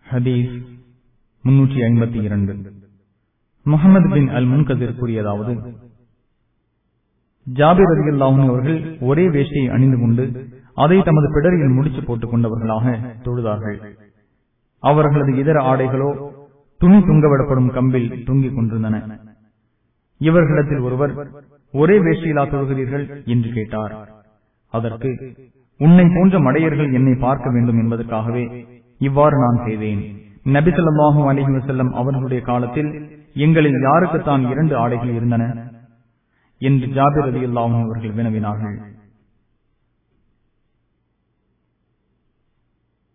ஹதீஸ் முன்னூற்றி ஐம்பத்தி இரண்டு முகமது பின் அல் முன்கதிர் கூறியதாவது ஜாபிர் அலி அவர்கள் ஒரே வேஷ்டியை அணிந்து கொண்டு அதை தமது பிடரில் முடிச்சு போட்டுக் கொண்டவர்களாக தொழுதார்கள் அவர்களது இதர ஆடைகளோ துணி துங்கவிடப்படும் கம்பில் தொங்கிக் கொண்டிருந்தன இவர்களிடத்தில் ஒருவர் ஒரே வேஷ்டியிலா தொழுகிறீர்கள் என்று கேட்டார் அதற்கு உன்னை போன்ற மடையர்கள் என்னை பார்க்க வேண்டும் என்பதற்காகவே இவ்வாறு நான் செய்தேன் நபிசல்லாஹூ அலிஹி வசல்லம் அவர்களுடைய காலத்தில் எங்களில் யாருக்குத்தான் இரண்டு ஆடைகள் இருந்தன என்று ஜாபிர் அலி அல்லாஹும் அவர்கள் வினவினார்கள்